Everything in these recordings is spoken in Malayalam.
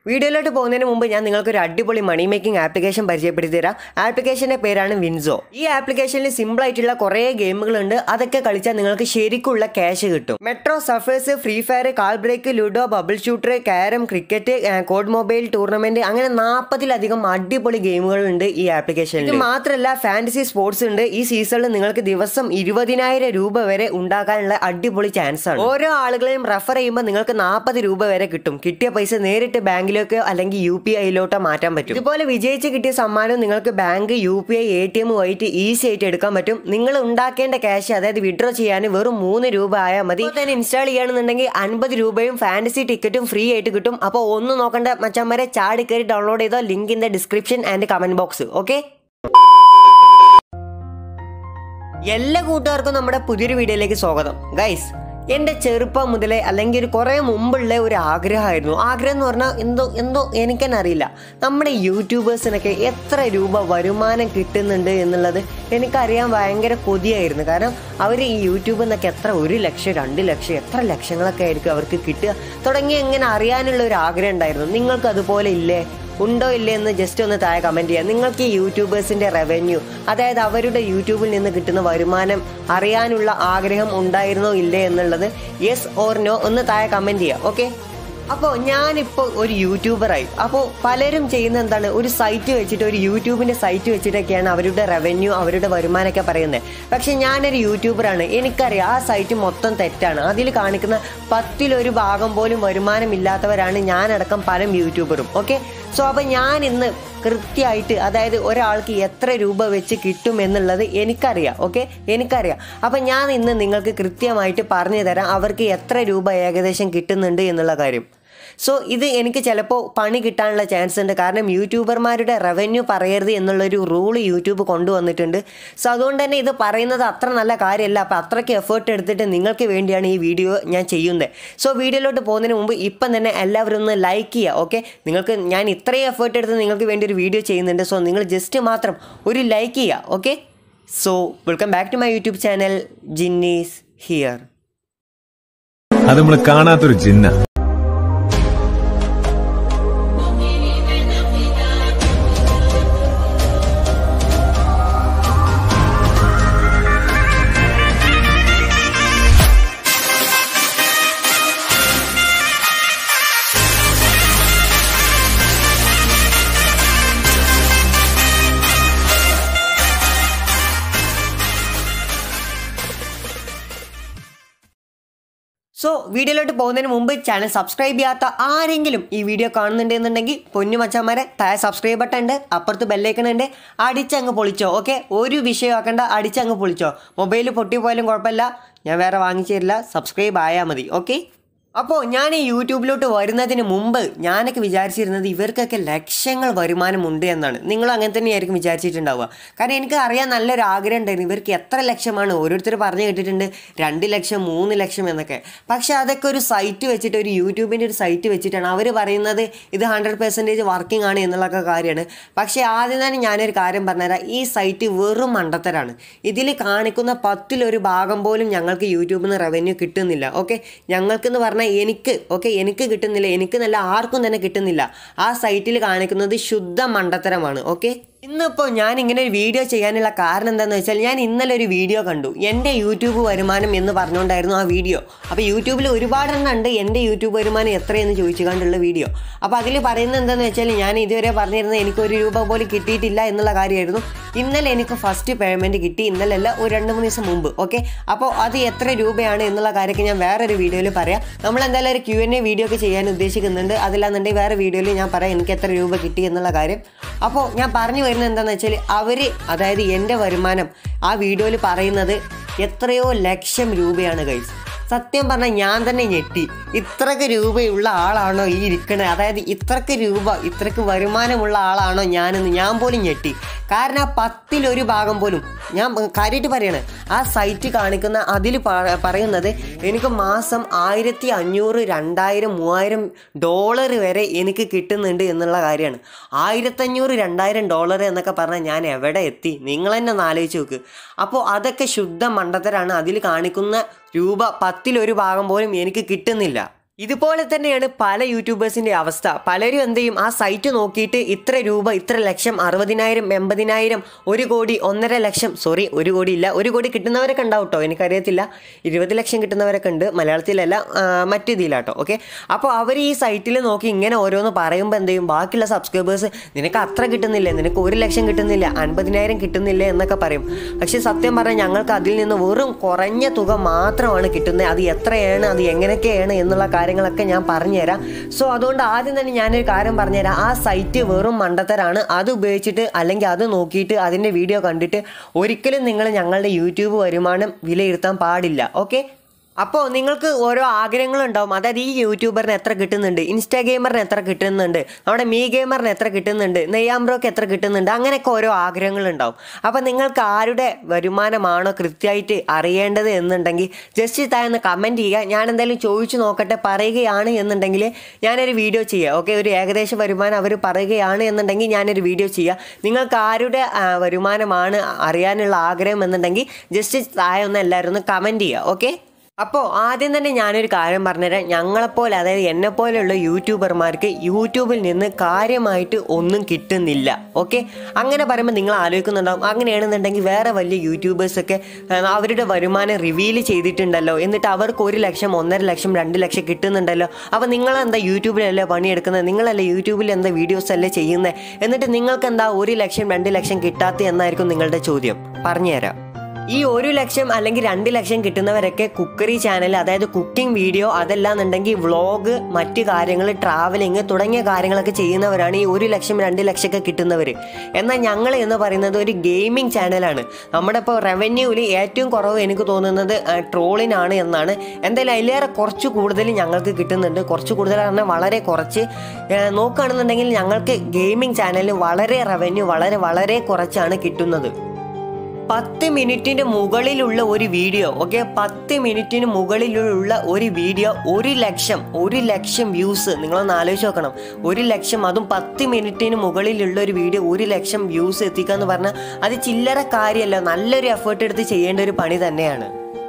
വീഡിയോയിലോട്ട് പോകുന്നതിന് മുമ്പ് ഞാൻ നിങ്ങൾക്ക് ഒരു അടിപൊളി മണി മേക്കിംഗ് ആപ്ലിക്കേഷൻ പരിചയപ്പെടുത്തി തരാം ആപ്ലിക്കേഷന്റെ പേരാണ് വിൻസോ ഈ ആപ്ലിക്കേഷനിൽ സിമ്പിൾ ആയിട്ടുള്ള കുറേ ഗെയിമുകളുണ്ട് അതൊക്കെ കളിച്ചാൽ നിങ്ങൾക്ക് ശരിക്കുള്ള ക്യാഷ് കിട്ടും metro surfers free fire call break ludo bubble shooter carrom cricket COD mobile tournament അങ്ങനെ നാൽപ്പതിലധികം അടിപൊളി ഗെയിമുകളുണ്ട് ഈ ആപ്ലിക്കേഷനിൽ ഇത് മാത്രമല്ല ഫാന്റസി സ്പോർട്സ് ഉണ്ട് ഈ സീസണിൽ നിങ്ങൾക്ക് ദിവസം ഇരുപതിനായിരം രൂപ വരെ ഉണ്ടാക്കാനുള്ള അടിപൊളി ചാൻസ് ആണ് ഓരോ ആളുകളെയും റെഫർ ചെയ്യുമ്പോൾ നിങ്ങൾക്ക് നാൽപ്പത് രൂപ വരെ കിട്ടും കിട്ടിയ പൈസ നേരിട്ട് ബാങ്കിലേക്കോ അല്ലെങ്കിൽ യു പി ഐയിലോട്ടോ മാറ്റാൻ പറ്റും ഇതുപോലെ വിജയിച്ച് കിട്ടിയ സമ്മാനം നിങ്ങൾക്ക് bank U P I A T M വൈറ്റ് ഈസി ആയിട്ട് എടുക്കാൻ പറ്റും നിങ്ങൾ ഉണ്ടാക്കേണ്ട ക്യാഷ് അതായത് വിഡ്രോ ചെയ്യാൻ വെറും മൂന്ന് രൂപ ആയാൽ മതി ഇപ്പോൾ തന്നെ ഇൻസ്റ്റാൾ ചെയ്യുകയാണെന്നുണ്ടെങ്കിൽ അൻപത് രൂപയും ഫാന്റസി ടിക്കറ്റും ഫ്രീ ആയിട്ട് കിട്ടും അപ്പോൾ ഒന്നും നോക്കണ്ട മച്ചന്മാരെ ചാടി കയറി ഡൗൺലോഡ് ചെയ്തോ link in the description and comment box okay എല്ലാ കൂട്ടുകാർക്കും നമ്മുടെ പുതിയൊരു വീഡിയോയിലേക്ക് സ്വാഗതം ഗൈസ് എൻ്റെ ചെറുപ്പം മുതലേ അല്ലെങ്കിൽ ഒരു കുറേ മുമ്പുള്ള ഒരു ആഗ്രഹമായിരുന്നു ആഗ്രഹം എന്ന് പറഞ്ഞാൽ എന്തോ എന്തോ എനിക്കെന്നെ അറിയില്ല നമ്മുടെ യൂട്യൂബേഴ്സിനൊക്കെ എത്ര രൂപ വരുമാനം കിട്ടുന്നുണ്ട് എന്നുള്ളത് എനിക്കറിയാൻ ഭയങ്കര കൊതിയായിരുന്നു കാരണം അവർ ഈ യൂട്യൂബിൽ നിന്നൊക്കെ എത്ര ഒരു ലക്ഷം രണ്ട് ലക്ഷം എത്ര ലക്ഷങ്ങളൊക്കെ ആയിരിക്കും അവർക്ക് കിട്ടുക തുടങ്ങി എങ്ങനെ അറിയാനുള്ള ഒരു ആഗ്രഹം ഉണ്ടായിരുന്നു നിങ്ങൾക്ക് അതുപോലെ ഇല്ലേ ഉണ്ടോ ഇല്ലേ എന്ന് ജസ്റ്റ് ഒന്ന് താഴെ കമന്റ് ചെയ്യാം നിങ്ങൾക്ക് ഈ യൂട്യൂബേഴ്സിന്റെ റവന്യൂ അതായത് അവരുടെ യൂട്യൂബിൽ നിന്ന് കിട്ടുന്ന വരുമാനം അറിയാനുള്ള ആഗ്രഹം ഉണ്ടായിരുന്നോ ഇല്ലേ എന്നുള്ളത് യെസ് ഓർ നോ ഒന്ന് താഴെ കമന്റ് ചെയ്യാം ഓക്കെ അപ്പോൾ ഞാനിപ്പോൾ ഒരു യൂട്യൂബറായി അപ്പോൾ പലരും ചെയ്യുന്ന എന്താണ് ഒരു സൈറ്റ് വെച്ചിട്ട് ഒരു യൂട്യൂബിന്റെ സൈറ്റ് വെച്ചിട്ടൊക്കെയാണ് അവരുടെ റവന്യൂ അവരുടെ വരുമാനമൊക്കെ പറയുന്നത് പക്ഷെ ഞാനൊരു യൂട്യൂബറാണ് എനിക്കറിയാം ആ സൈറ്റ് മൊത്തം തെറ്റാണ് അതിൽ കാണിക്കുന്ന പത്തിലൊരു ഭാഗം പോലും വരുമാനമില്ലാത്തവരാണ് ഞാനടക്കം പല യൂട്യൂബറും ഓക്കെ സോ അപ്പോൾ ഞാൻ ഇന്ന് കൃത്യമായിട്ട് അതായത് ഒരാൾക്ക് എത്ര രൂപ വെച്ച് കിട്ടും എന്നുള്ളത് എനിക്കറിയാം ഓക്കെ എനിക്കറിയാം അപ്പം ഞാൻ ഇന്ന് നിങ്ങൾക്ക് കൃത്യമായിട്ട് പറഞ്ഞു തരാം അവർക്ക് എത്ര രൂപ ഏകദേശം കിട്ടുന്നുണ്ട് എന്നുള്ള കാര്യം സോ ഇത് എനിക്ക് ചിലപ്പോൾ പണി കിട്ടാനുള്ള ചാൻസ് ഉണ്ട് കാരണം യൂട്യൂബർമാരുടെ റവന്യൂ പറയരുത് എന്നുള്ളൊരു റൂൾ യൂട്യൂബ് കൊണ്ടുവന്നിട്ടുണ്ട് സോ അതുകൊണ്ട് തന്നെ ഇത് പറയുന്നത് അത്ര നല്ല കാര്യമല്ല അപ്പോൾ അത്രയ്ക്ക് എഫേർട്ട് എടുത്തിട്ട് നിങ്ങൾക്ക് വേണ്ടിയാണ് ഈ വീഡിയോ ഞാൻ ചെയ്യുന്നത് സോ വീഡിയോയിലോട്ട് പോകുന്നതിന് മുമ്പ് ഇപ്പം തന്നെ എല്ലാവരും ഒന്ന് ലൈക്ക് ചെയ്യുക ഓക്കെ നിങ്ങൾക്ക് ഞാൻ ഇത്രയും എഫേർട്ട് എടുത്ത് നിങ്ങൾക്ക് വേണ്ടി ഒരു വീഡിയോ ചെയ്യുന്നുണ്ട് സോ നിങ്ങൾ ജസ്റ്റ് മാത്രം ഒരു ലൈക്ക് ചെയ്യുക okay so welcome back to my YouTube channel Jinnies here അത് നമ്മൾ കാണാത്തൊരു ജിന്ന സോ വീഡിയോയിലോട്ട് പോകുന്നതിന് മുമ്പ് ചാനൽ സബ്സ്ക്രൈബ് ചെയ്യാത്ത ആരെങ്കിലും ഈ വീഡിയോ കാണുന്നുണ്ടെന്നുണ്ടെങ്കിൽ പൊന്നു മച്ചാന്മാരെ താഴെ സബ്സ്ക്രൈബ് ബട്ടൺ ഉണ്ട് അപ്പുറത്ത് ബെല്ലൈക്കൺ ഉണ്ട് അടിച്ചങ്ങ് പൊളിച്ചോ ഓക്കെ ഒരു വിഷയമാക്കണ്ട അടിച്ചങ്ങ് പൊളിച്ചോ മൊബൈൽ പൊട്ടിപ്പോയാലും കുഴപ്പമില്ല ഞാൻ വേറെ വാങ്ങിച്ചു തരില്ല സബ്സ്ക്രൈബ് ആയാൽ മതി ഓക്കെ അപ്പോൾ ഞാൻ ഈ യൂട്യൂബിലോട്ട് വരുന്നതിന് മുമ്പ് ഞാനൊക്കെ വിചാരിച്ചിരുന്നത് ഇവർക്കൊക്കെ ലക്ഷങ്ങൾ വരുമാനമുണ്ട് എന്നാണ് നിങ്ങൾ അങ്ങനെ തന്നെയായിരിക്കും വിചാരിച്ചിട്ടുണ്ടാവുക കാരണം എനിക്ക് അറിയാൻ നല്ലൊരു ആഗ്രഹം ഉണ്ടായിരുന്നു ഇവർക്ക് എത്ര ലക്ഷമാണ് ഓരോരുത്തർ പറഞ്ഞു കേട്ടിട്ടുണ്ട് രണ്ട് ലക്ഷം മൂന്ന് ലക്ഷം എന്നൊക്കെ പക്ഷേ അതൊക്കെ ഒരു സൈറ്റ് വെച്ചിട്ട് ഒരു യൂട്യൂബിൻ്റെ ഒരു സൈറ്റ് വെച്ചിട്ടാണ് അവർ പറയുന്നത് ഇത് ഹൺഡ്രഡ് പെർസെൻറ്റേജ് വർക്കിംഗ് ആണ് എന്നുള്ളൊക്കെ കാര്യമാണ് പക്ഷേ ആദ്യം തന്നെ ഞാനൊരു കാര്യം പറഞ്ഞുതരാം ഈ സൈറ്റ് വെറും മണ്ടത്തരാണ് ഇതിൽ കാണിക്കുന്ന പത്തിലൊരു ഭാഗം പോലും ഞങ്ങൾക്ക് യൂട്യൂബിൽ നിന്ന് റവന്യൂ കിട്ടുന്നില്ല ഓക്കെ ഞങ്ങൾക്കെന്ന് പറഞ്ഞാൽ എനിക്ക് ഓക്കെ എനിക്ക് കിട്ടുന്നില്ല എനിക്ക് നല്ല ആർക്കും തന്നെ കിട്ടുന്നില്ല ആ സൈറ്റിൽ കാണിക്കുന്നത് ശുദ്ധ മണ്ടത്തരമാണ് ഓക്കെ ഇന്നിപ്പോൾ ഞാൻ ഇങ്ങനെ ഒരു വീഡിയോ ചെയ്യാനുള്ള കാരണം എന്താണെന്ന് വെച്ചാൽ ഞാൻ ഇന്നലെ ഒരു വീഡിയോ കണ്ടു എൻ്റെ യൂട്യൂബ് വരുമാനം എന്ന് പറഞ്ഞുകൊണ്ടായിരുന്നു ആ വീഡിയോ അപ്പോൾ യൂട്യൂബിൽ ഒരുപാടെണ്ണം ഉണ്ട് എൻ്റെ യൂട്യൂബ് വരുമാനം എത്രയെന്ന് ചോദിച്ചു കണ്ടുള്ള വീഡിയോ അപ്പോൾ അതിൽ പറയുന്നത് എന്താണെന്ന് വെച്ചാൽ ഞാൻ ഇതുവരെ പറഞ്ഞിരുന്നത് എനിക്ക് ഒരു രൂപ പോലും കിട്ടിയിട്ടില്ല എന്നുള്ള കാര്യമായിരുന്നു ഇന്നലെ എനിക്ക് ഫസ്റ്റ് പേയ്മെൻറ്റ് കിട്ടി ഇന്നലെയല്ല ഒരു രണ്ട് മൂന്ന് ദിവസം മുമ്പ് ഓക്കെ അപ്പോൾ അത് എത്ര രൂപയാണ് എന്നുള്ള കാര്യമൊക്കെ ഞാൻ വേറൊരു വീഡിയോയിൽ പറയാം നമ്മൾ എന്തായാലും ഒരു ക്യു എൻ എ വീഡിയോ ഒക്കെ ചെയ്യാൻ ഉദ്ദേശിക്കുന്നുണ്ട് അതില്ലാന്നുണ്ടെങ്കിൽ വേറെ വീഡിയോയിൽ ഞാൻ പറയാം എനിക്ക് എത്ര രൂപ കിട്ടി എന്നുള്ള കാര്യം അപ്പോൾ ഞാൻ പറഞ്ഞു വരുന്നത് എന്താണെന്ന് വെച്ചാൽ അവർ അതായത് എൻ്റെ വരുമാനം ആ വീഡിയോയിൽ പറയുന്നത് എത്രയോ ലക്ഷം രൂപയാണ് കൈസ് സത്യം പറഞ്ഞാൽ ഞാൻ തന്നെ ഞെട്ടി ഇത്രക്ക് രൂപയുള്ള ആളാണോ ഈ ഇരിക്കണത് അതായത് ഇത്രക്ക് രൂപ ഇത്രക്ക് വരുമാനമുള്ള ആളാണോ ഞാനെന്ന് ഞാൻ പോലും ഞെട്ടി കാരണം ആ പത്തിലൊരു ഭാഗം പോലും ഞാൻ കാര്യമായിട്ട് പറയാണ് ആ സൈറ്റ് കാണിക്കുന്ന അതിൽ പറയുന്നത് എനിക്ക് മാസം ആയിരത്തി അഞ്ഞൂറ് രണ്ടായിരം മൂവായിരം ഡോളർ വരെ എനിക്ക് കിട്ടുന്നുണ്ട് എന്നുള്ള കാര്യമാണ് ആയിരത്തഞ്ഞൂറ് രണ്ടായിരം ഡോളർ എന്നൊക്കെ പറഞ്ഞാൽ ഞാൻ എവിടെ എത്തി നിങ്ങൾ തന്നെ ഒന്ന് ആലോചിച്ച് നോക്ക് അപ്പോൾ അതൊക്കെ ശുദ്ധ മണ്ടത്തരാണ് അതിൽ കാണിക്കുന്ന രൂപ പത്തിലൊരു ഭാഗം പോലും എനിക്ക് കിട്ടുന്നില്ല ഇതുപോലെ തന്നെയാണ് പല യൂട്യൂബേഴ്സിൻ്റെ അവസ്ഥ പലരും എന്ത് ചെയ്യും ആ സൈറ്റ് നോക്കിയിട്ട് ഇത്ര രൂപ ഇത്ര ലക്ഷം അറുപതിനായിരം എൺപതിനായിരം ഒരു കോടി ഒന്നര ലക്ഷം സോറി ഒരു കോടി ഇല്ല ഒരു കോടി കിട്ടുന്നവരൊക്കെ ഉണ്ടാവും കേട്ടോ എനിക്കറിയത്തില്ല ഇരുപത് ലക്ഷം കിട്ടുന്നവരൊക്കെ ഉണ്ട് മലയാളത്തിലല്ല ആ, മറ്റു ഇതിലാട്ടോ ഓക്കെ അപ്പോൾ അവർ ഈ സൈറ്റിൽ നോക്കി ഇങ്ങനെ ഓരോന്ന് പറയുമ്പോൾ എന്ത് ചെയ്യും ബാക്കിയുള്ള സബ്സ്ക്രൈബേഴ്സ് നിനക്ക് അത്ര കിട്ടുന്നില്ല നിനക്ക് ഒരു ലക്ഷം കിട്ടുന്നില്ല അൻപതിനായിരം കിട്ടുന്നില്ല എന്നൊക്കെ പറയും പക്ഷേ സത്യം പറഞ്ഞാൽ ഞങ്ങൾക്ക് അതിൽ നിന്ന് വെറും കുറഞ്ഞ തുക മാത്രമാണ് കിട്ടുന്നത് അത് എത്രയാണ് അത് എങ്ങനെയൊക്കെയാണ് എന്നുള്ള കാര്യങ്ങളൊക്കെ ഞാൻ പറഞ്ഞുതരാം സോ അതുകൊണ്ട് ആദ്യം തന്നെ ഞാനൊരു കാര്യം പറഞ്ഞുതരാം ആ സൈറ്റ് വെറും മണ്ടത്തരാണ് അത് ഉപയോഗിച്ചിട്ട് അല്ലെങ്കിൽ അത് നോക്കിയിട്ട് അതിൻ്റെ വീഡിയോ കണ്ടിട്ട് ഒരിക്കലും നിങ്ങൾ ഞങ്ങളുടെ യൂട്യൂബ് വരുമാനം വിലയിരുത്താൻ പാടില്ല ഓക്കെ അപ്പോൾ നിങ്ങൾക്ക് ഓരോ ആഗ്രഹങ്ങളുണ്ടാവും അതായത് ഈ യൂട്യൂബറിന് എത്ര കിട്ടുന്നുണ്ട് ഇൻസ്റ്റാ ഗെയിമറിന് എത്ര കിട്ടുന്നുണ്ട് നമ്മുടെ മീ ഗെയിമറിന് എത്ര കിട്ടുന്നുണ്ട് നെയ്യാമ്പ്രോക്ക് എത്ര കിട്ടുന്നുണ്ട് അങ്ങനെയൊക്കെ ഓരോ ആഗ്രഹങ്ങളുണ്ടാവും അപ്പോൾ നിങ്ങൾക്ക് ആരുടെ വരുമാനമാണോ കൃത്യമായിട്ട് അറിയേണ്ടത് എന്നുണ്ടെങ്കിൽ ജസ്റ്റ് താഴെ കമൻറ്റ് ചെയ്യുക ഞാൻ എന്തായാലും ചോദിച്ചു നോക്കട്ടെ പറയുകയാണ് എന്നുണ്ടെങ്കിൽ ഞാനൊരു വീഡിയോ ചെയ്യുക ഓക്കെ ഒരു ഏകദേശ വരുമാനം അവർ പറയുകയാണ് എന്നുണ്ടെങ്കിൽ ഞാനൊരു വീഡിയോ ചെയ്യുക നിങ്ങൾക്ക് ആരുടെ ആ, വരുമാനമാണ് അറിയാനുള്ള ആഗ്രഹം എന്നുണ്ടെങ്കിൽ ജസ്റ്റ് താഴെ ഒന്ന് എല്ലാവരും ഒന്ന് കമൻറ്റ് ചെയ്യുക ഓക്കെ അപ്പോൾ ആദ്യം തന്നെ ഞാനൊരു കാര്യം പറഞ്ഞുതരാം ഞങ്ങളെപ്പോലെ അതായത് എന്നെപ്പോലെയുള്ള യൂട്യൂബർമാർക്ക് യൂട്യൂബിൽ നിന്ന് കാര്യമായിട്ട് ഒന്നും കിട്ടുന്നില്ല ഓക്കെ അങ്ങനെ പറയുമ്പോൾ നിങ്ങൾ ആലോചിക്കുന്നുണ്ടാവും അങ്ങനെയാണെന്നുണ്ടെങ്കിൽ വേറെ വലിയ യൂട്യൂബേഴ്സൊക്കെ ആ, അവരുടെ വരുമാനം റിവീൽ ചെയ്തിട്ടുണ്ടല്ലോ എന്നിട്ട് അവർക്ക് ഒരു ലക്ഷം ഒന്നര ലക്ഷം രണ്ട് ലക്ഷം കിട്ടുന്നുണ്ടല്ലോ അപ്പോൾ നിങ്ങളെന്താ യൂട്യൂബിലല്ലേ പണിയെടുക്കുന്നത് നിങ്ങളല്ലേ യൂട്യൂബിൽ എന്താ വീഡിയോസ് അല്ലേ ചെയ്യുന്നത് എന്നിട്ട് നിങ്ങൾക്ക് എന്താ ഒരു ലക്ഷം രണ്ട് ലക്ഷം കിട്ടാത്ത എന്നായിരിക്കും നിങ്ങളുടെ ചോദ്യം പറഞ്ഞുതരാം ഈ ഒരു ലക്ഷം അല്ലെങ്കിൽ രണ്ട് ലക്ഷം കിട്ടുന്നവരൊക്കെ കുക്കറി ചാനൽ അതായത് കുക്കിംഗ് വീഡിയോ അതല്ലാന്നുണ്ടെങ്കിൽ വ്ളോഗ് മറ്റു കാര്യങ്ങൾ ട്രാവലിംഗ് തുടങ്ങിയ കാര്യങ്ങളൊക്കെ ചെയ്യുന്നവരാണ് ഈ ഒരു ലക്ഷം രണ്ട് ലക്ഷമൊക്കെ കിട്ടുന്നവർ എന്നാൽ ഞങ്ങൾ എന്ന് പറയുന്നത് ഒരു ഗെയിമിംഗ് ചാനലാണ് നമ്മുടെ ഇപ്പോൾ റവന്യൂവിൽ ഏറ്റവും കുറവ് എനിക്ക് തോന്നുന്നത് ട്രോളിനാണ് എന്നാണ് എന്തായാലും അതിലേറെ കുറച്ച് കൂടുതൽ ഞങ്ങൾക്ക് കിട്ടുന്നുണ്ട് കുറച്ച് കൂടുതൽ പറഞ്ഞാൽ വളരെ കുറച്ച് ഏഹ് നോക്കുകയാണെന്നുണ്ടെങ്കിൽ ഞങ്ങൾക്ക് ഗെയിമിംഗ് ചാനലിന് വളരെ റവന്യൂ വളരെ വളരെ കുറച്ചാണ് കിട്ടുന്നത് പത്ത് മിനിറ്റിന് മുകളിലുള്ള ഒരു വീഡിയോ ഓക്കെ പത്ത് മിനിറ്റിന് മുകളിലുള്ള ഒരു വീഡിയോ ഒരു ലക്ഷം ഒരു ലക്ഷം വ്യൂസ് നിങ്ങളൊന്ന് ആലോചിച്ച് നോക്കണം ഒരു ലക്ഷം അതും പത്ത് മിനിറ്റിന് മുകളിലുള്ള ഒരു വീഡിയോ ഒരു ലക്ഷം വ്യൂസ് എത്തിക്കുക എന്ന് പറഞ്ഞാൽ അത് ചില്ലറ കാര്യമല്ല നല്ലൊരു എഫേർട്ട് എടുത്ത് ചെയ്യേണ്ട ഒരു പണി തന്നെയാണ്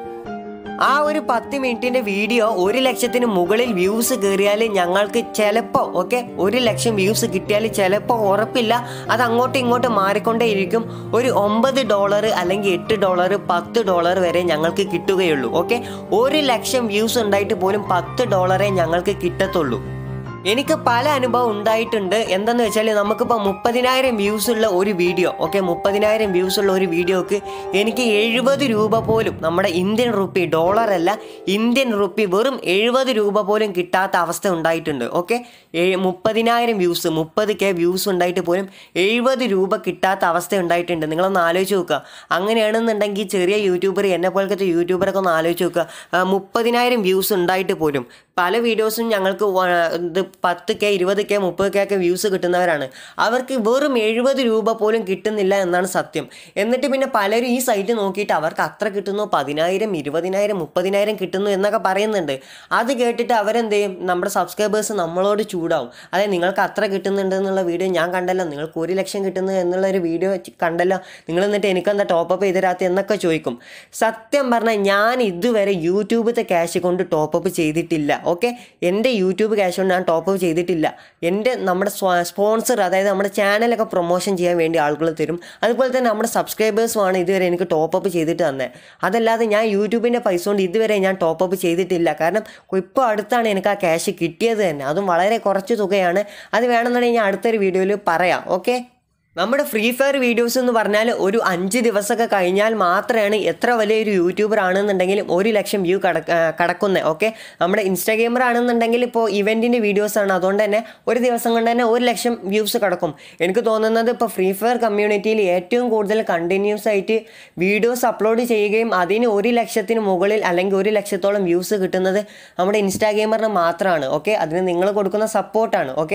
ആ ഒരു പത്ത് മിനിറ്റിന്റെ വീഡിയോ ഒരു ലക്ഷത്തിന് മുകളിൽ വ്യൂസ് കയറിയാൽ ഞങ്ങൾക്ക് ചിലപ്പോൾ ഓക്കെ ഒരു ലക്ഷം വ്യൂസ് കിട്ടിയാൽ ചിലപ്പോൾ ഉറപ്പില്ല അത് അങ്ങോട്ടും ഇങ്ങോട്ടും മാറിക്കൊണ്ടേയിരിക്കും ഒരു ഒമ്പത് ഡോളർ അല്ലെങ്കിൽ എട്ട് ഡോളർ പത്ത് ഡോളർ വരെ ഞങ്ങൾക്ക് കിട്ടുകയുള്ളൂ ഓക്കെ ഒരു ലക്ഷം വ്യൂസ് ഉണ്ടായിട്ട് പോലും പത്ത് ഡോളറേ ഞങ്ങൾക്ക് കിട്ടത്തുള്ളൂ എനിക്ക് പല അനുഭവം ഉണ്ടായിട്ടുണ്ട് എന്തെന്ന് വെച്ചാൽ നമുക്കിപ്പോൾ മുപ്പതിനായിരം വ്യൂസ് ഉള്ള ഒരു വീഡിയോ ഓക്കെ മുപ്പതിനായിരം വ്യൂസ് ഉള്ള ഒരു വീഡിയോക്ക് എനിക്ക് എഴുപത് രൂപ പോലും നമ്മുടെ ഇന്ത്യൻ റുപ്പി ഡോളർ അല്ല ഇന്ത്യൻ റുപ്പി വെറും എഴുപത് രൂപ പോലും കിട്ടാത്ത അവസ്ഥ ഉണ്ടായിട്ടുണ്ട് ഓക്കെ മുപ്പതിനായിരം വ്യൂസ് മുപ്പത് കെ വ്യൂസ് ഉണ്ടായിട്ട് പോലും എഴുപത് രൂപ കിട്ടാത്ത അവസ്ഥ ഉണ്ടായിട്ടുണ്ട് നിങ്ങളൊന്ന് ആലോചിച്ച് നോക്കുക അങ്ങനെയാണെന്നുണ്ടെങ്കിൽ ചെറിയ യൂട്യൂബർ എന്നെ പോലത്തെ യൂട്യൂബറൊക്കെ ഒന്ന് ആലോചിച്ച് നോക്കുക ആ, മുപ്പതിനായിരം വ്യൂസ് ഉണ്ടായിട്ട് പോലും പല വീഡിയോസും ഞങ്ങൾക്ക് വ- ഇത് പത്ത് കെ ഇരുപത് കെ മുപ്പത് കെ ഒക്കെ വ്യൂസ് കിട്ടുന്നവരാണ് അവർക്ക് വെറും എഴുപത് രൂപ പോലും കിട്ടുന്നില്ല എന്നാണ് സത്യം എന്നിട്ട് പിന്നെ പലരും ഈ സൈറ്റ് നോക്കിയിട്ട് അവർക്ക് അത്ര കിട്ടുന്നു പതിനായിരം ഇരുപതിനായിരം മുപ്പതിനായിരം കിട്ടുന്നു എന്നൊക്കെ പറയുന്നുണ്ട് അത് കേട്ടിട്ട് അവരെന്ത് ചെയ്യും നമ്മുടെ സബ്സ്ക്രൈബേഴ്സ് നമ്മളോട് ചൂടാവും അതായത് നിങ്ങൾക്ക് അത്ര കിട്ടുന്നുണ്ട് എന്നുള്ള വീഡിയോ ഞാൻ കണ്ടല്ലോ നിങ്ങൾക്ക് ഒരു ലക്ഷം കിട്ടുന്നു എന്നുള്ള ഒരു വീഡിയോ കണ്ടല്ലോ നിങ്ങൾ എന്നിട്ട് എനിക്കെന്താ ടോപ്പപ്പ് ചെയ്ത് തരാത്ത എന്നൊക്കെ ചോദിക്കും സത്യം പറഞ്ഞാൽ ഞാൻ ഇതുവരെ യൂട്യൂബിലത്തെ ക്യാഷ് കൊണ്ട് ടോപ്പപ്പ് ചെയ്തിട്ടില്ല ഓക്കെ എൻ്റെ യൂട്യൂബ് ക്യാഷ് കൊണ്ട് ഞാൻ ടോപ്പപ്പ് ചെയ്തിട്ടില്ല എൻ്റെ നമ്മുടെ സ്പോൺസർ അതായത് നമ്മുടെ ചാനലൊക്കെ പ്രൊമോഷൻ ചെയ്യാൻ വേണ്ടി ആളുകൾ തരും അതുപോലെ തന്നെ നമ്മുടെ സബ്സ്ക്രൈബേഴ്സുമാണ് ഇതുവരെ എനിക്ക് ടോപ്പപ്പ് ചെയ്തിട്ട് തന്നെ അതല്ലാതെ ഞാൻ യൂട്യൂബിൻ്റെ പൈസ കൊണ്ട് ഇതുവരെ ഞാൻ ടോപ്പപ്പ് ചെയ്തിട്ടില്ല കാരണം ഇപ്പോൾ അടുത്താണ് എനിക്ക് ആ ക്യാഷ് കിട്ടിയത് തന്നെ അതും വളരെ കുറച്ച് തുകയാണ് അത് വേണമെന്നുണ്ടെങ്കിൽ ഞാൻ അടുത്തൊരു വീഡിയോയിൽ പറയാം ഓക്കെ നമ്മുടെ ഫ്രീ ഫയർ വീഡിയോസ് എന്ന് പറഞ്ഞാൽ ഒരു അഞ്ച് ദിവസമൊക്കെ കഴിഞ്ഞാൽ മാത്രമാണ് എത്ര വലിയൊരു യൂട്യൂബർ ആണെന്നുണ്ടെങ്കിലും ഒരു ലക്ഷം വ്യൂ കട കടക്കുന്നത് ഓക്കെ നമ്മുടെ ഇൻസ്റ്റാഗ്രാമർ ആണെന്നുണ്ടെങ്കിൽ ഇപ്പോൾ ഇവൻറ്റിൻ്റെ വീഡിയോസാണ് അതുകൊണ്ട് തന്നെ ഒരു ദിവസം കൊണ്ട് തന്നെ ഒരു ലക്ഷം വ്യൂസ് കടക്കും എനിക്ക് തോന്നുന്നത് ഇപ്പോൾ ഫ്രീ ഫയർ കമ്മ്യൂണിറ്റിയിൽ ഏറ്റവും കൂടുതൽ കണ്ടിന്യൂസ് ആയിട്ട് വീഡിയോസ് അപ്ലോഡ് ചെയ്യുകയും അതിന് ഒരു ലക്ഷത്തിന് മുകളിൽ അല്ലെങ്കിൽ ഒരു ലക്ഷത്തോളം വ്യൂസ് കിട്ടുന്നത് നമ്മുടെ ഇൻസ്റ്റാഗ്രാമറിന് മാത്രമാണ് ഓക്കെ അതിന് നിങ്ങൾ കൊടുക്കുന്ന സപ്പോർട്ടാണ് ഓക്കെ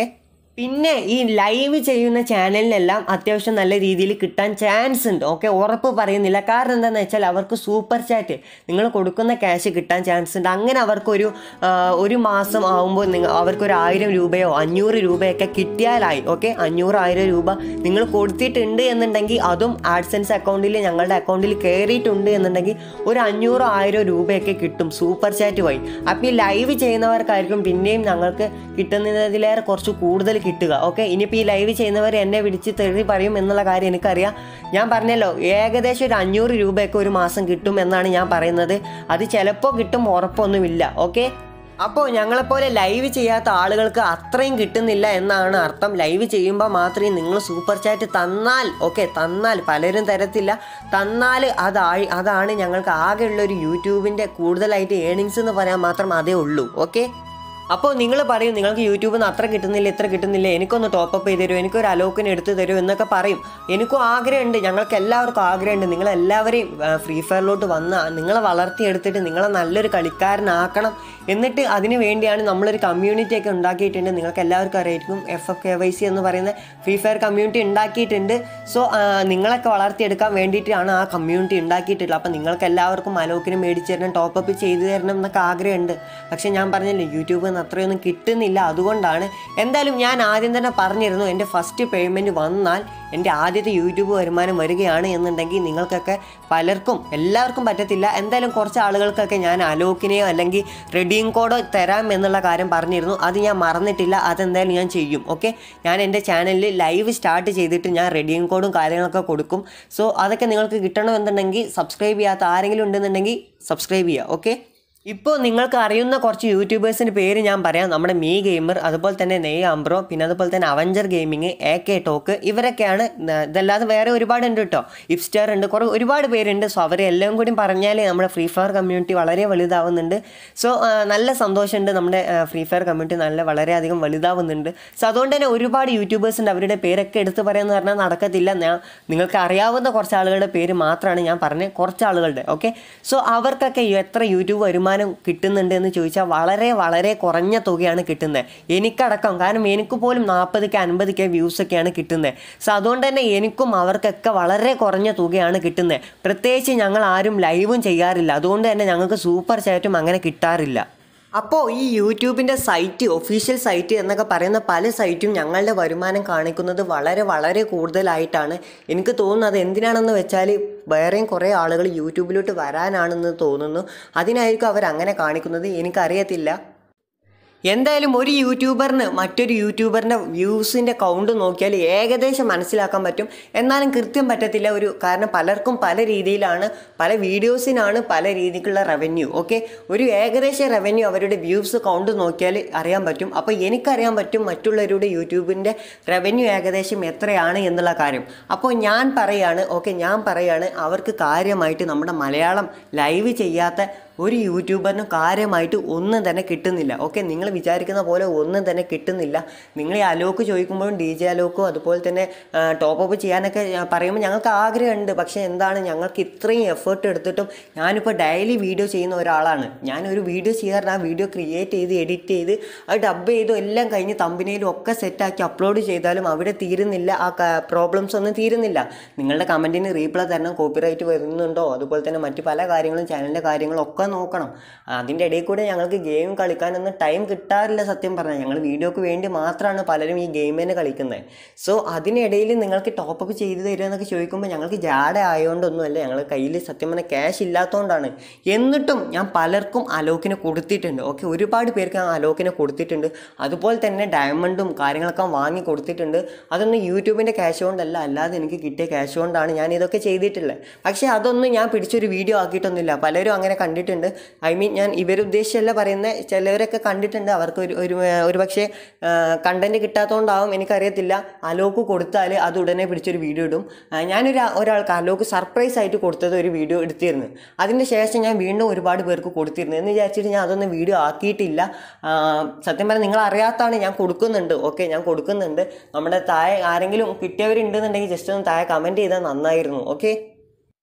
പിന്നെ ഈ ലൈവ് ചെയ്യുന്ന ചാനലിനെല്ലാം അത്യാവശ്യം നല്ല രീതിയിൽ കിട്ടാൻ ചാൻസ് ഉണ്ട് ഓക്കെ ഉറപ്പ് പറയുന്നില്ല കാരണം എന്താണെന്ന് വെച്ചാൽ അവർക്ക് സൂപ്പർ ചാറ്റ് നിങ്ങൾ കൊടുക്കുന്ന ക്യാഷ് കിട്ടാൻ ചാൻസ് ഉണ്ട് അങ്ങനെ അവർക്കൊരു ആ, ഒരു മാസം ആകുമ്പോൾ നിങ്ങൾ അവർക്കൊരു ആയിരം രൂപയോ അഞ്ഞൂറ് രൂപയൊക്കെ കിട്ടിയാലായി ഓക്കെ അഞ്ഞൂറ് ആയിരം രൂപ നിങ്ങൾ കൊടുത്തിട്ടുണ്ട് എന്നുണ്ടെങ്കിൽ അതും ആഡ്സെൻസ് അക്കൗണ്ടിൽ ഞങ്ങളുടെ അക്കൗണ്ടിൽ കയറിയിട്ടുണ്ട് എന്നുണ്ടെങ്കിൽ ഒരു അഞ്ഞൂറ് ആയിരം രൂപയൊക്കെ കിട്ടും സൂപ്പർ ചാറ്റ് വഴി അപ്പോൾ ഈ ലൈവ് ചെയ്യുന്നവർക്കായിരിക്കും പിന്നെയും ഞങ്ങൾക്ക് കിട്ടുന്നതിലേറെ കുറച്ച് കൂടുതൽ കിട്ടുക ഓക്കെ ഇനിയിപ്പോൾ ഈ ലൈവ് ചെയ്യുന്നവർ എന്നെ വിളിച്ച് തെറി പറയും എന്നുള്ള കാര്യം എനിക്കറിയാം ഞാൻ പറഞ്ഞല്ലോ ഏകദേശം ഒരു അഞ്ഞൂറ് രൂപയൊക്കെ ഒരു മാസം കിട്ടും എന്നാണ് ഞാൻ പറയുന്നത് അത് ചിലപ്പോൾ കിട്ടും ഉറപ്പൊന്നുമില്ല ഓക്കെ അപ്പോൾ ഞങ്ങളെപ്പോലെ ലൈവ് ചെയ്യാത്ത ആളുകൾക്ക് അത്രയും കിട്ടുന്നില്ല എന്നാണ് അർത്ഥം ലൈവ് ചെയ്യുമ്പോൾ മാത്രമേ നിങ്ങൾ സൂപ്പർ ചാറ്റ് തന്നാൽ ഓക്കെ തന്നാൽ പലരും തരത്തില്ല തന്നാൽ അതായി അതാണ് ഞങ്ങൾക്ക് ആകെയുള്ള ഒരു യൂട്യൂബിൻ്റെ കൂടുതലായിട്ട് ഏണിങ്സ് എന്ന് പറയാൻ മാത്രം അതേ ഉള്ളൂ ഓക്കെ അപ്പോൾ നിങ്ങൾ പറയും നിങ്ങൾക്ക് യൂട്യൂബിൽ നിന്ന് അത്ര കിട്ടുന്നില്ല ഇത്ര കിട്ടുന്നില്ല എനിക്കൊന്ന് ടോപ്പപ്പ് ചെയ്ത് തരുമോ എനിക്കൊരു അലോക്കിന് എടുത്ത് തരുമോ എന്നൊക്കെ പറയും എനിക്കും ആഗ്രഹമുണ്ട് ഞങ്ങൾക്ക് എല്ലാവർക്കും ആഗ്രഹമുണ്ട് നിങ്ങളെല്ലാവരെയും ഫ്രീ ഫയറിലോട്ട് വന്ന് നിങ്ങളെ വളർത്തിയെടുത്തിട്ട് നിങ്ങളെ നല്ലൊരു കളിക്കാരനാക്കണം എന്നിട്ട് അതിന് വേണ്ടിയാണ് നമ്മളൊരു കമ്മ്യൂണിറ്റി ഒക്കെ ഉണ്ടാക്കിയിട്ടുണ്ട് നിങ്ങൾക്ക് എല്ലാവർക്കും അറിയായിരിക്കും F F K Y C എന്ന് പറയുന്ന ഫ്രീ ഫയർ കമ്മ്യൂണിറ്റി ഉണ്ടാക്കിയിട്ടുണ്ട് സോ നിങ്ങളൊക്കെ വളർത്തിയെടുക്കാൻ വേണ്ടിയിട്ടാണ് ആ കമ്മ്യൂണിറ്റി ഉണ്ടാക്കിയിട്ടുള്ളത് അപ്പോൾ നിങ്ങൾക്ക് എല്ലാവർക്കും അലോക്കിന് മേടിച്ച് തരണം ടോപ്പപ്പ് ചെയ്തു തരണം എന്നൊക്കെ ആഗ്രഹമുണ്ട് പക്ഷേ ഞാൻ പറഞ്ഞില്ലേ യൂട്യൂബിൽ നിന്ന് അത്രയൊന്നും കിട്ടുന്നില്ല അതുകൊണ്ടാണ് എന്തായാലും ഞാൻ ആദ്യം തന്നെ പറഞ്ഞിരുന്നു എൻ്റെ ഫസ്റ്റ് പേയ്മെൻറ്റ് വന്നാൽ എൻ്റെ ആദ്യത്തെ യൂട്യൂബ് വരുമാനം വരികയാണ് എന്നുണ്ടെങ്കിൽ നിങ്ങൾക്കൊക്കെ പലർക്കും എല്ലാവർക്കും പറ്റത്തില്ല എന്തായാലും കുറച്ച് ആളുകൾക്കൊക്കെ ഞാൻ അലോക്കിനെയോ അല്ലെങ്കിൽ റെഡീം കോഡോ തരാം എന്നുള്ള കാര്യം പറഞ്ഞിരുന്നു അത് ഞാൻ മറന്നിട്ടില്ല അതെന്തായാലും ഞാൻ ചെയ്യും ഓക്കെ ഞാൻ എൻ്റെ ചാനലിൽ ലൈവ് സ്റ്റാർട്ട് ചെയ്തിട്ട് ഞാൻ റെഡീം കോഡും കാര്യങ്ങളൊക്കെ കൊടുക്കും സോ അതൊക്കെ നിങ്ങൾക്ക് കിട്ടണമെന്നുണ്ടെങ്കിൽ സബ്സ്ക്രൈബ് ചെയ്യാത്ത ആരെങ്കിലും ഉണ്ടെന്നുണ്ടെങ്കിൽ സബ്സ്ക്രൈബ് ചെയ്യുക ഓക്കെ ഇപ്പോൾ നിങ്ങൾക്ക് അറിയുന്ന കുറച്ച് യൂട്യൂബേഴ്സിൻ്റെ പേര് ഞാൻ പറയാം നമ്മുടെ മീ ഗെയിമർ അതുപോലെ തന്നെ നെയ് ആംബ്രോ പിന്നെ അതുപോലെ തന്നെ avenger gaming A K talk ഇവരൊക്കെയാണ് ന- ഇതല്ലാതെ വേറെ ഒരുപാട് ഉണ്ട് കേട്ടോ ഇപ്സ്റ്റാർ ഉണ്ട് കുറേ ഒരുപാട് പേരുണ്ട് സോ അവരെ എല്ലാം കൂടി പറഞ്ഞാൽ നമ്മുടെ ഫ്രീ ഫയർ കമ്മ്യൂണിറ്റി വളരെ വലുതാവുന്നുണ്ട് സോ നല്ല സന്തോഷമുണ്ട് നമ്മുടെ ഫ്രീ ഫയർ കമ്മ്യൂണിറ്റി നല്ല വളരെയധികം വലുതാവുന്നുണ്ട് സോ അതുകൊണ്ട് തന്നെ ഒരുപാട് യൂട്യൂബേഴ്സ് ഉണ്ട് അവരുടെ പേരൊക്കെ എടുത്ത് പറയാന്ന് പറഞ്ഞാൽ നടക്കത്തില്ല ഞാൻ നിങ്ങൾക്ക് അറിയാവുന്ന കുറച്ച് ആളുകളുടെ പേര് മാത്രമാണ് ഞാൻ പറഞ്ഞത് കുറച്ച് ആളുകളുടെ ഓക്കെ സോ അവർക്കൊക്കെ എത്ര യൂട്യൂബ് വരുമാനം കിട്ടുന്നുണ്ട് എന്ന് ചോദിച്ചാൽ വളരെ വളരെ കുറഞ്ഞ തുകയാണ് കിട്ടുന്നത് എനിക്കടക്കം കാരണം എനിക്ക് പോലും നാൽപ്പത് കെ അൻപത് കെ വ്യൂസ് ഒക്കെയാണ് കിട്ടുന്നത് സോ അതുകൊണ്ട് തന്നെ എനിക്കും അവർക്കൊക്കെ വളരെ കുറഞ്ഞ തുകയാണ് കിട്ടുന്നത് പ്രത്യേകിച്ച് ഞങ്ങൾ ആരും ലൈവും ചെയ്യാറില്ല അതുകൊണ്ട് തന്നെ ഞങ്ങൾക്ക് സൂപ്പർ ചാറ്റും അങ്ങനെ കിട്ടാറില്ല അപ്പോൾ ഈ യൂട്യൂബിൻ്റെ സൈറ്റ് ഒഫീഷ്യൽ സൈറ്റ് എന്നൊക്കെ പറയുന്ന പല സൈറ്റും ഞങ്ങളുടെ വരുമാനം കാണിക്കുന്നത് വളരെ വളരെ കൂടുതലായിട്ടാണ് എനിക്ക് തോന്നുന്നത് എന്തിനാണെന്ന് വെച്ചാൽ വേറെയും കുറേ ആളുകൾ യൂട്യൂബിലോട്ട് വരാനാണെന്ന് തോന്നുന്നു അതിനായിരിക്കും അവർ അങ്ങനെ കാണിക്കുന്നത് എനിക്കറിയത്തില്ല എന്തായാലും ഒരു യൂട്യൂബറിന് മറ്റൊരു യൂട്യൂബറിൻ്റെ വ്യൂസിൻ്റെ കൗണ്ട് നോക്കിയാൽ ഏകദേശം മനസ്സിലാക്കാൻ പറ്റും എന്നാലും കൃത്യം പറ്റത്തില്ല ഒരു കാരണം പലർക്കും പല രീതിയിലാണ് പല വീഡിയോസിനാണ് പല രീതിക്കുള്ള റവന്യൂ ഓക്കെ ഒരു ഏകദേശ റവന്യൂ അവരുടെ വ്യൂസ് കൗണ്ട് നോക്കിയാൽ അറിയാൻ പറ്റും അപ്പോൾ എനിക്കറിയാൻ പറ്റും മറ്റുള്ളവരുടെ യൂട്യൂബിൻ്റെ റവന്യൂ ഏകദേശം എത്രയാണ് എന്നുള്ള കാര്യം അപ്പോൾ ഞാൻ പറയാണ് ഓക്കെ ഞാൻ പറയാണ് അവർക്ക് കാര്യമായിട്ട് നമ്മുടെ മലയാളം ലൈവ് ചെയ്യാത്ത ഒരു യൂട്യൂബറിനും കാര്യമായിട്ട് ഒന്നും തന്നെ കിട്ടുന്നില്ല ഓക്കെ നിങ്ങൾ വിചാരിക്കുന്ന പോലെ ഒന്നും തന്നെ കിട്ടുന്നില്ല നിങ്ങൾ ഈ അലോക്ക് ചോദിക്കുമ്പോഴും ഡി ജെ അലോക്കോ അതുപോലെ തന്നെ ടോപ്പ് അപ്പ് ചെയ്യാനൊക്കെ ഞാൻ പറയുമ്പോൾ ഞങ്ങൾക്ക് ആഗ്രഹമുണ്ട് പക്ഷേ എന്താണ് ഞങ്ങൾക്ക് ഇത്രയും എഫേർട്ട് എടുത്തിട്ടും ഞാനിപ്പോൾ ഡെയിലി വീഡിയോ ചെയ്യുന്ന ഒരാളാണ് ഞാനൊരു വീഡിയോ ചെയ്യാറുണ്ട് ആ വീഡിയോ ക്രിയേറ്റ് ചെയ്ത് എഡിറ്റ് ചെയ്ത് അത് ഡബ് ചെയ്തു എല്ലാം കഴിഞ്ഞ് തമ്പിനയിലും ഒക്കെ സെറ്റാക്കി അപ്ലോഡ് ചെയ്താലും അവിടെ തീരുന്നില്ല ആ പ്രോബ്ലംസ് ഒന്നും തീരുന്നില്ല നിങ്ങളുടെ കമൻറ്റിന് റീപ്ലൈ തരണം കോപ്പിറൈറ്റ് വരുന്നുണ്ടോ അതുപോലെ തന്നെ മറ്റു പല കാര്യങ്ങളും ചാനലിൻ്റെ കാര്യങ്ങളും ഒക്കെ നോക്കണം അതിൻ്റെ ഇടയിൽ കൂടെ ഞങ്ങൾക്ക് ഗെയിം കളിക്കാനൊന്നും ടൈം കിട്ടാറില്ല സത്യം പറഞ്ഞാൽ ഞങ്ങൾ വീഡിയോക്ക് വേണ്ടി മാത്രമാണ് പലരും ഈ ഗെയിം തന്നെ കളിക്കുന്നത് സോ അതിനിടയിൽ നിങ്ങൾക്ക് ടോപ്പപ്പ് ചെയ്ത് തരുമോ എന്നൊക്കെ ചോദിക്കുമ്പോൾ ഞങ്ങൾക്ക് ജാട ആയതുകൊണ്ടൊന്നുമല്ല ഞങ്ങൾ കയ്യിൽ സത്യം പറഞ്ഞാൽ ക്യാഷ് ഇല്ലാത്തതുകൊണ്ടാണ് എന്നിട്ടും ഞാൻ പലർക്കും അലോക്കിനെ കൊടുത്തിട്ടുണ്ട് ഓക്കെ ഒരുപാട് പേർക്ക് ഞാൻ അലോക്കിനെ കൊടുത്തിട്ടുണ്ട് അതുപോലെ തന്നെ ഡയമണ്ടും കാര്യങ്ങളൊക്കെ വാങ്ങി കൊടുത്തിട്ടുണ്ട് അതൊന്നും യൂട്യൂബിൻ്റെ ക്യാഷ് കൊണ്ടല്ല അല്ലാതെ എനിക്ക് കിട്ടിയ ക്യാഷ് കൊണ്ടാണ് ഞാൻ ഇതൊക്കെ ചെയ്തിട്ടുള്ളത് പക്ഷേ അതൊന്നും ഞാൻ പിടിച്ചൊരു വീഡിയോ ആക്കിയിട്ടൊന്നുമില്ല പലരും അങ്ങനെ കണ്ടിട്ടുണ്ട് ഐ മീൻ ഞാൻ ഇവരുദ്ദേശിച്ചല്ല പറയുന്നത് ചിലവരൊക്കെ കണ്ടിട്ടുണ്ട് അവർക്ക് ഒരു ഒരു ഒരു പക്ഷേ കണ്ടൻറ്റ് കിട്ടാത്തതുകൊണ്ടാവും എനിക്കറിയത്തില്ല അലോക്ക് കൊടുത്താൽ അത് ഉടനെ പിടിച്ചൊരു വീഡിയോ ഇടും ആ, ഞാനൊരു ഒരാൾക്ക് അലോക്ക് സർപ്രൈസ് ആയിട്ട് കൊടുത്തത് ഒരു വീഡിയോ എടുത്തിരുന്നു അതിന് ശേഷം ഞാൻ വീണ്ടും ഒരുപാട് പേർക്ക് കൊടുത്തിരുന്നു എന്ന് വിചാരിച്ചിട്ട് ഞാൻ അതൊന്നും വീഡിയോ ആക്കിയിട്ടില്ല ആ, സത്യം പറഞ്ഞാൽ നിങ്ങൾ അറിയാത്താണ് ഞാൻ കൊടുക്കുന്നുണ്ട് ഓക്കെ ഞാൻ കൊടുക്കുന്നുണ്ട് നമ്മുടെ താഴെ ആരെങ്കിലും കിട്ടിയവരുണ്ടെന്നുണ്ടെങ്കിൽ ജസ്റ്റ് ഒന്ന് താഴെ കമൻറ്റ് ചെയ്താൽ നന്നായിരുന്നു ഓക്കെ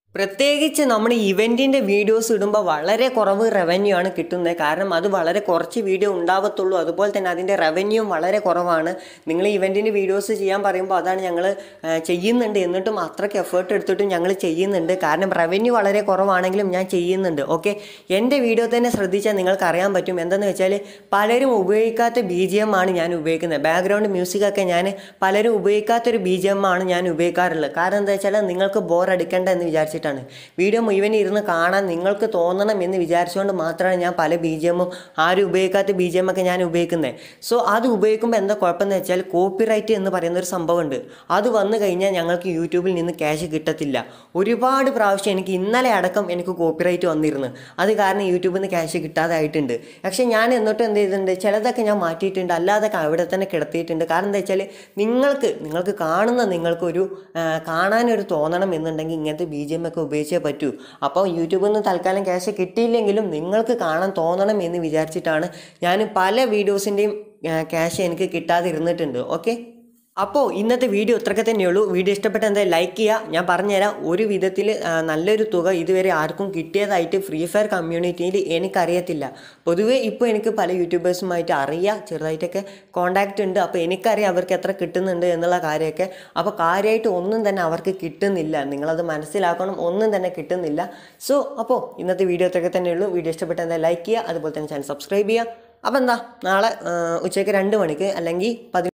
പ്രത്യേകിച്ച് നമ്മൾ ഇവൻറ്റിൻ്റെ വീഡിയോസ് ഇടുമ്പോൾ വളരെ കുറവ് റവന്യൂ ആണ് കിട്ടുന്നത് കാരണം അത് വളരെ കുറച്ച് വീഡിയോ ഉണ്ടാവത്തുള്ളൂ അതുപോലെ തന്നെ അതിൻ്റെ റവന്യൂവും വളരെ കുറവാണ് നിങ്ങൾ ഇവൻറ്റിൻ്റെ വീഡിയോസ് ചെയ്യാൻ പറയുമ്പോൾ അതാണ് ഞങ്ങൾ ചെയ്യുന്നുണ്ട് എന്നിട്ടും അത്രയ്ക്ക് എഫേർട്ട് എടുത്തിട്ടും ഞങ്ങൾ ചെയ്യുന്നുണ്ട് കാരണം റവന്യൂ വളരെ കുറവാണെങ്കിലും ഞാൻ ചെയ്യുന്നുണ്ട് ഓക്കെ എൻ്റെ വീഡിയോ തന്നെ ശ്രദ്ധിച്ചാൽ നിങ്ങൾക്ക് അറിയാൻ പറ്റും എന്തെന്ന് വെച്ചാൽ പലരും ഉപയോഗിക്കാത്ത ബി ജി എം ആണ് ഞാൻ ഉപയോഗിക്കുന്നത് ബാക്ക്ഗ്രൗണ്ട് മ്യൂസിക്കൊക്കെ ഞാൻ പലരും ഉപയോഗിക്കാത്തൊരു ബി ജി എം ആണ് ഞാൻ ഉപയോഗിക്കാറുള്ളത് കാരണം എന്താ വെച്ചാൽ നിങ്ങൾക്ക് ബോർ അടിക്കേണ്ട എന്ന് വിചാരിച്ചിട്ടാണ് വീഡിയോ മുഴുവൻ ഇരുന്ന് കാണാൻ നിങ്ങൾക്ക് തോന്നണം എന്ന് വിചാരിച്ചുകൊണ്ട് മാത്രമാണ് ഞാൻ പല ബി ജി എമ്മും ആരും ഉപയോഗിക്കാത്ത ബി ജി എം ഒക്കെ ഞാൻ ഉപയോഗിക്കുന്നത് സോ അത് ഉപയോഗിക്കുമ്പോൾ എന്താ കുഴപ്പമെന്ന് വെച്ചാൽ കോപ്പിറൈറ്റ് എന്ന് പറയുന്ന ഒരു സംഭവമുണ്ട് അത് വന്നു കഴിഞ്ഞാൽ ഞങ്ങൾക്ക് യൂട്യൂബിൽ നിന്ന് ക്യാഷ് കിട്ടത്തില്ല ഒരുപാട് പ്രാവശ്യം എനിക്ക് ഇന്നലെ അടക്കം എനിക്ക് കോപ്പിറൈറ്റ് വന്നിരുന്നു അത് കാരണം യൂട്യൂബിൽ നിന്ന് ക്യാഷ് കിട്ടാതായിട്ടുണ്ട് പക്ഷേ ഞാൻ എന്നിട്ടും എന്ത് ചെയ്തിട്ടുണ്ട് ചിലതൊക്കെ ഞാൻ മാറ്റിയിട്ടുണ്ട് അല്ലാതൊക്കെ അവിടെ തന്നെ കിടത്തിയിട്ടുണ്ട് കാരണം എന്താ വെച്ചാൽ നിങ്ങൾക്ക് നിങ്ങൾക്ക് കാണുന്ന നിങ്ങൾക്കൊരു ആ, കാണാനൊരു തോന്നണം എന്നുണ്ടെങ്കിൽ ഇങ്ങനത്തെ ബി ജി എം ഒക്കെ ഉപയോഗിച്ചേ പറ്റൂ അപ്പോൾ യൂട്യൂബിൽ നിന്ന് തൽക്കാലം ക്യാഷ് കിട്ടിയില്ലെങ്കിലും നിങ്ങൾക്ക് കാണാൻ തോന്നണം എന്ന് വിചാരിച്ചിട്ടാണ് ഞാൻ പല വീഡിയോസിൻ്റെയും ക്യാഷ് എനിക്ക് കിട്ടാതിരുന്നിട്ടുണ്ട് ഓക്കെ അപ്പോൾ ഇന്നത്തെ വീഡിയോ ഇത്രയൊക്കെ തന്നെയുള്ളൂ വീഡിയോ ഇഷ്ടപ്പെട്ട എന്തായാലും ലൈക്ക് ചെയ്യുക ഞാൻ പറഞ്ഞുതരാം ഒരു വിധത്തിൽ ആ, നല്ലൊരു തുക ഇതുവരെ ആർക്കും കിട്ടിയതായിട്ട് ഫ്രീ ഫയർ കമ്മ്യൂണിറ്റിയിൽ എനിക്കറിയത്തില്ല പൊതുവേ ഇപ്പോൾ എനിക്ക് പല യൂട്യൂബേഴ്സുമായിട്ട് അറിയാം ചെറുതായിട്ടൊക്കെ കോണ്ടാക്റ്റ് ഉണ്ട് അപ്പോൾ എനിക്കറിയാം അവർക്ക് എത്ര കിട്ടുന്നുണ്ട് എന്നുള്ള കാര്യമൊക്കെ അപ്പോൾ കാര്യമായിട്ട് ഒന്നും തന്നെ അവർക്ക് കിട്ടുന്നില്ല നിങ്ങളത് മനസ്സിലാക്കണം ഒന്നും തന്നെ കിട്ടുന്നില്ല സോ അപ്പോൾ ഇന്നത്തെ വീഡിയോ ഇത്രയൊക്കെ തന്നെയുള്ളൂ വീഡിയോ ഇഷ്ടപ്പെട്ട എന്തായാലും ലൈക്ക് ചെയ്യുക അതുപോലെ തന്നെ ചാനൽ സബ്സ്ക്രൈബ് ചെയ്യുക അപ്പോൾ എന്താ നാളെ ആ, ഉച്ചയ്ക്ക് രണ്ട് മണിക്ക് അല്ലെങ്കിൽ പതി